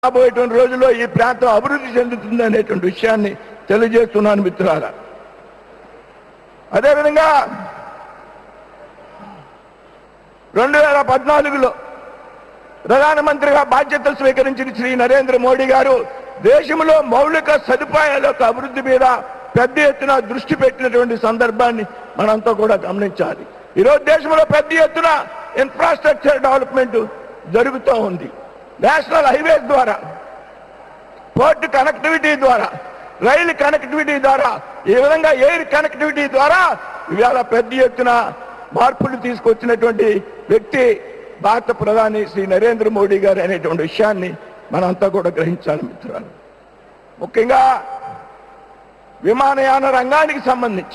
రాబోయేటువంటి రోజుల్లో ఈ ప్రాంతం అభివృద్ధి చెందుతుంది అనేటువంటి విషయాన్ని తెలియజేస్తున్నాను మిత్రులారా అదేవిధంగా రెండు వేల పద్నాలుగులో ప్రధానమంత్రిగా బాధ్యతలు స్వీకరించిన శ్రీ నరేంద్ర మోడీ గారు దేశంలో మౌలిక సదుపాయాల యొక్క అభివృద్ధి మీద పెద్ద ఎత్తున దృష్టి పెట్టినటువంటి సందర్భాన్ని మనంతా కూడా గమనించాలి ఈరోజు దేశంలో పెద్ద ఎత్తున ఇన్ఫ్రాస్ట్రక్చర్ డెవలప్మెంట్ జరుగుతూ ఉంది నేషనల్ హైవేస్ ద్వారా పోర్ట్ కనెక్టివిటీ ద్వారా రైలు కనెక్టివిటీ ద్వారా ఈ విధంగా ఎయిర్ కనెక్టివిటీ ద్వారా ఇవాళ పెద్ద ఎత్తున మార్పులు తీసుకొచ్చినటువంటి వ్యక్తి భారత ప్రధాని శ్రీ నరేంద్ర మోడీ గారు అనేటువంటి విషయాన్ని మనంతా కూడా గ్రహించాలి మిత్రులు ముఖ్యంగా విమానయాన రంగానికి సంబంధించి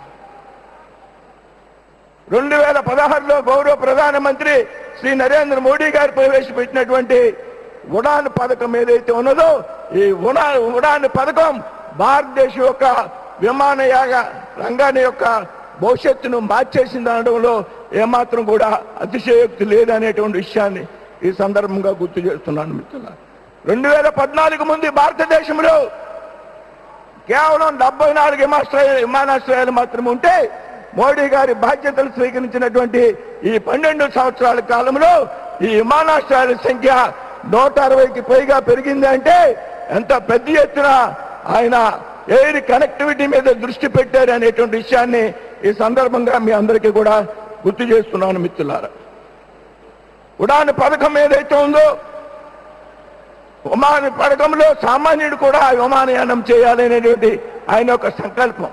రెండు వేల పదహారులో గౌరవ ప్రధానమంత్రి శ్రీ నరేంద్ర మోడీ గారు ప్రవేశపెట్టినటువంటి ఉడాన్ పథకం ఏదైతే ఉన్నదో ఈ ఉడా ఉడాన్ పథకం భారతదేశం యొక్క విమానయాన రంగాన్ని యొక్క భవిష్యత్తును మార్చేసింది అనడంలో ఏమాత్రం కూడా అతిశయోక్తి లేదనేటువంటి విషయాన్ని ఈ సందర్భంగా గుర్తు చేస్తున్నాను మిత్రుల రెండు వేల పద్నాలుగు ముందు భారతదేశంలో కేవలం డెబ్బై నాలుగు విమానాశ్రయ విమానాశ్రయాలు మాత్రమే ఉంటే మోడీ గారి బాధ్యతలు స్వీకరించినటువంటి ఈ పన్నెండు సంవత్సరాల కాలంలో ఈ విమానాశ్రయాల సంఖ్య నూట అరవైకి పైగా పెరిగింది అంటే ఎంత పెద్ద ఎత్తున ఆయన ఎయిర్ కనెక్టివిటీ మీద దృష్టి పెట్టారు అనేటువంటి విషయాన్ని ఈ సందర్భంగా మీ అందరికీ కూడా గుర్తు చేస్తున్నాను మిత్రులారా ఉడాన్ పథకం ఏదైతే ఉందో విమాన పథకంలో సామాన్యుడు కూడా విమానయానం చేయాలనేటువంటి ఆయన యొక్క సంకల్పం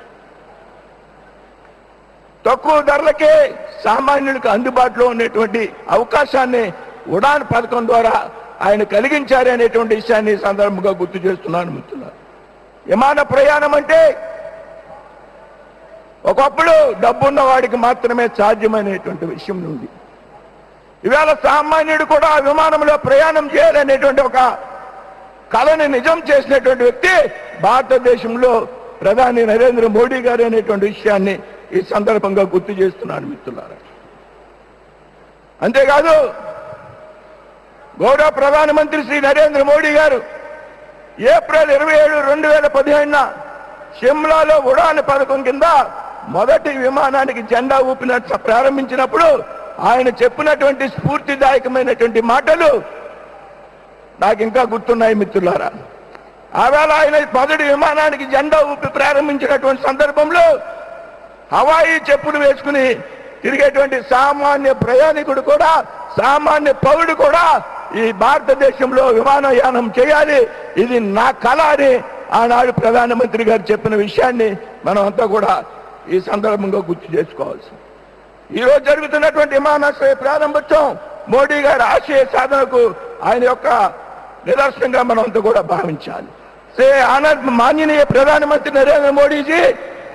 తక్కువ ధరలకే సామాన్యులకు అందుబాటులో ఉన్నటువంటి అవకాశాన్ని ఉడాన్ పథకం ద్వారా ఆయన కలిగించారు అనేటువంటి విషయాన్ని ఈ సందర్భంగా గుర్తు చేస్తున్నాను మిత్రులారా విమాన ప్రయాణం అంటే ఒకప్పుడు డబ్బున్న వాడికి మాత్రమే సాధ్యమైనటువంటి విషయం ఉంది ఇవాళ సామాన్యుడు కూడా ఆ విమానంలో ప్రయాణం చేయాలనేటువంటి ఒక కళని నిజం చేసినటువంటి వ్యక్తి భారతదేశంలో ప్రధాని నరేంద్ర మోడీ గారు అనేటువంటి విషయాన్ని ఈ సందర్భంగా గుర్తు చేస్తున్నాను మిత్రులారా అంతేకాదు గౌరవ ప్రధానమంత్రి శ్రీ నరేంద్ర మోడీ గారు ఏప్రిల్ ఇరవై ఏడు రెండు వేల పదిహేనున షిమ్లాలో ఉడాన్ పథకం కింద మొదటి విమానానికి జెండా ఊపిన ప్రారంభించినప్పుడు ఆయన చెప్పినటువంటి స్ఫూర్తిదాయకమైనటువంటి మాటలు నాకు ఇంకా గుర్తున్నాయి మిత్రులారా ఆవేళ ఆయన మొదటి విమానానికి జెండా ఊపి ప్రారంభించినటువంటి సందర్భంలో హవాయి చెప్పులు వేసుకుని తిరిగేటువంటి సామాన్య ప్రయాణికుడు కూడా సామాన్య పౌరుడు కూడా ఈ భారతదేశంలో విమానయానం చేయాలి ఇది నా కళ అని ఆనాడు ప్రధానమంత్రి గారు చెప్పిన విషయాన్ని మనం అంతా కూడా ఈ సందర్భంగా గుర్తు చేసుకోవాల్సి ఈ రోజు జరుగుతున్నటువంటి విమానాశ్రయ ప్రారంభోత్సవం మోడీ గారి ఆశయ సాధనకు ఆయన యొక్క నిదర్శనంగా మనం అంతా కూడా భావించాలి సే ఆనంద్ మాన్యనీయ ప్రధానమంత్రి నరేంద్ర మోడీ जी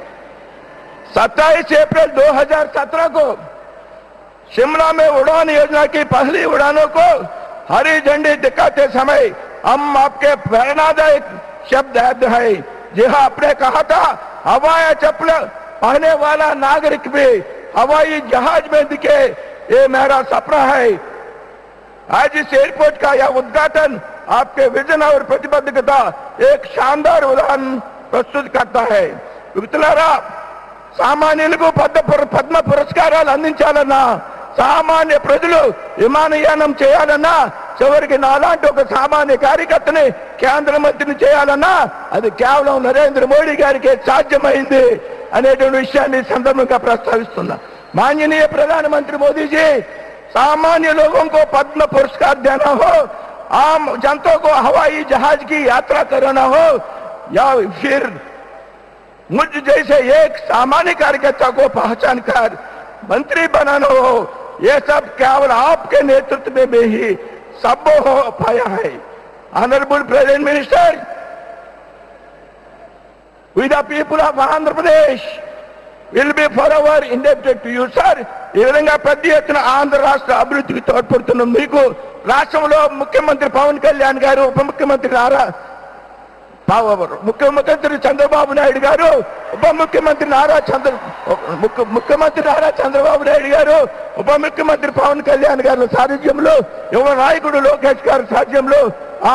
27 अप्रैल 2017 को शिमला में उड़ान योजना की पहली उड़ानों को हरी झंडी दिखाते समय हम आपके प्रेरणादायक शब्द याद है जी हाँ आपने कहा था हवाई चप्पल पहने वाला नागरिक भी हवाई जहाज में दिखे ये मेरा सपना है आज इस एयरपोर्ट का यह उद्घाटन आपके विजन और प्रतिबद्धता एक शानदार उदाहरण प्रस्तुत करता है మిత్రులారా సామాన్యులకు పద్మ పుర- పద్మ పురస్కారాలు అందించాలన్నా సామాన్య ప్రజలు విమానయానం చేయాలన్నా చివరికి నాలాంటి ఒక సామాన్య కార్యకర్తని కేంద్ర మంత్రిని చేయాలన్నా అది కేవలం నరేంద్ర మోడీ గారికి సాధ్యమైంది అనేటువంటి విషయాన్ని ఈ సందర్భంగా ప్రస్తావిస్తున్నా మాన్యనీయ ప్రధానమంత్రి मोदी जी सामान्य लोगों को पद्म पुरस्कार देना हो आम जनता को हवाई जहाज की यात्रा कराना हो या फिर मुझ जैसे एक सामान्य कार्यकर्ता को पहचान कर मंत्री बनाना हो ये सब केवल आपके नेतृत्व में भी ही संभव हो पाया है honourable president minister with the people of Andhra Pradesh will be forever indebted to you, sir. ఈ విధంగా పెద్ద ఎత్తున ఆంధ్ర రాష్ట్ర అభివృద్ధికి తోడ్పడుతున్న మీకు రాష్ట్రంలో ముఖ్యమంత్రి పవన్ కళ్యాణ్ గారు ఉప ముఖ్యమంత్రి నారా పావ- ముఖ్యమంత్రి చంద్రబాబు నాయుడు గారు ఉప ముఖ్యమంత్రి నారా చంద్ర ముఖ్య- ముఖ్యమంత్రి నారా చంద్రబాబు నాయుడు గారు ఉప ముఖ్యమంత్రి పవన్ కళ్యాణ్ గారి సారథ్యంలో యువ నాయకుడు లోకేష్ గారి సారథ్యంలో